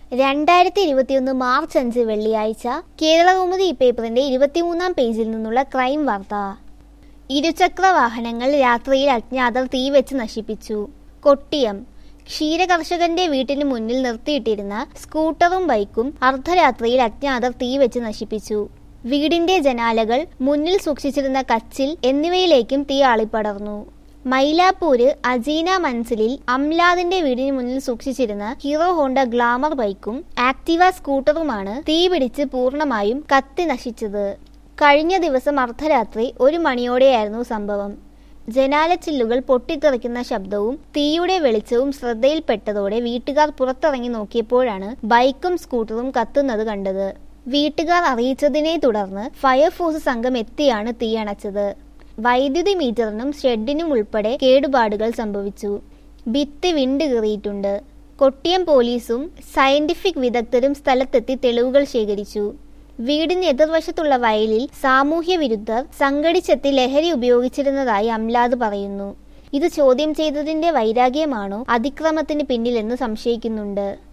രണ്ടായിരത്തി ഇരുപത്തിയൊന്ന് മാർച്ച് അഞ്ച് വെള്ളിയാഴ്ച കേരളകൗമുദി പേപ്പറിന്റെ ഇരുപത്തിമൂന്നാം പേജിൽ നിന്നുള്ള ക്രൈം വാർത്ത ഇരുചക്ര വാഹനങ്ങൾ രാത്രിയിൽ അജ്ഞാതർ തീവെച്ച് നശിപ്പിച്ചു കൊട്ടിയം ക്ഷീരകർഷകന്റെ വീട്ടിന് മുന്നിൽ നിർത്തിയിട്ടിരുന്ന സ്കൂട്ടറും ബൈക്കും അർദ്ധരാത്രിയിൽ അജ്ഞാതർ തീവെച്ച് നശിപ്പിച്ചു വീടിന്റെ ജനാലകൾ മുന്നിൽ സൂക്ഷിച്ചിരുന്ന കച്ചിൽ എന്നിവയിലേക്കും തീ ആളിപ്പടർന്നു മൈലാപ്പൂര് അജീന മൻസിലിൽ അംലാദിന്റെ വീടിന് മുന്നിൽ സൂക്ഷിച്ചിരുന്ന ഹീറോ ഹോണ്ട ഗ്ലാമർ ബൈക്കും ആക്ടിവ സ്കൂട്ടറുമാണ് തീപിടിച്ച് പൂർണ്ണമായും കത്തി നശിച്ചത് കഴിഞ്ഞ ദിവസം അർദ്ധരാത്രി ഒരു മണിയോടെയായിരുന്നു സംഭവം ജനാലച്ചില്ലുകൾ പൊട്ടിത്തെറിക്കുന്ന ശബ്ദവും തീയുടെ വെളിച്ചവും ശ്രദ്ധയിൽപ്പെട്ടതോടെ വീട്ടുകാർ പുറത്തിറങ്ങി നോക്കിയപ്പോഴാണ് ബൈക്കും സ്കൂട്ടറും കത്തുന്നത് കണ്ടത് വീട്ടുകാർ അറിയിച്ചതിനെ തുടർന്ന് ഫയർഫോഴ്സ് സംഘം എത്തിയാണ് തീയണച്ചത് വൈദ്യുതി മീറ്ററിനും ഷെഡിനും ഉൾപ്പെടെ കേടുപാടുകൾ സംഭവിച്ചു ഭിത്തി വിണ്ടുകീറിയിട്ടുണ്ട് കൊട്ടിയം പോലീസും സയന്റിഫിക് വിദഗ്ധരും സ്ഥലത്തെത്തി തെളിവുകൾ ശേഖരിച്ചു വീടിന് എതിർവശത്തുള്ള വയലിൽ സാമൂഹ്യ വിരുദ്ധർ സംഘടിച്ചെത്തി ലഹരി ഉപയോഗിച്ചിരുന്നതായി അംലാദ് പറയുന്നു ഇത് ചോദ്യം ചെയ്തതിന്റെ വൈരാഗ്യമാണോ അതിക്രമത്തിന് പിന്നിലെന്ന് സംശയിക്കുന്നുണ്ട്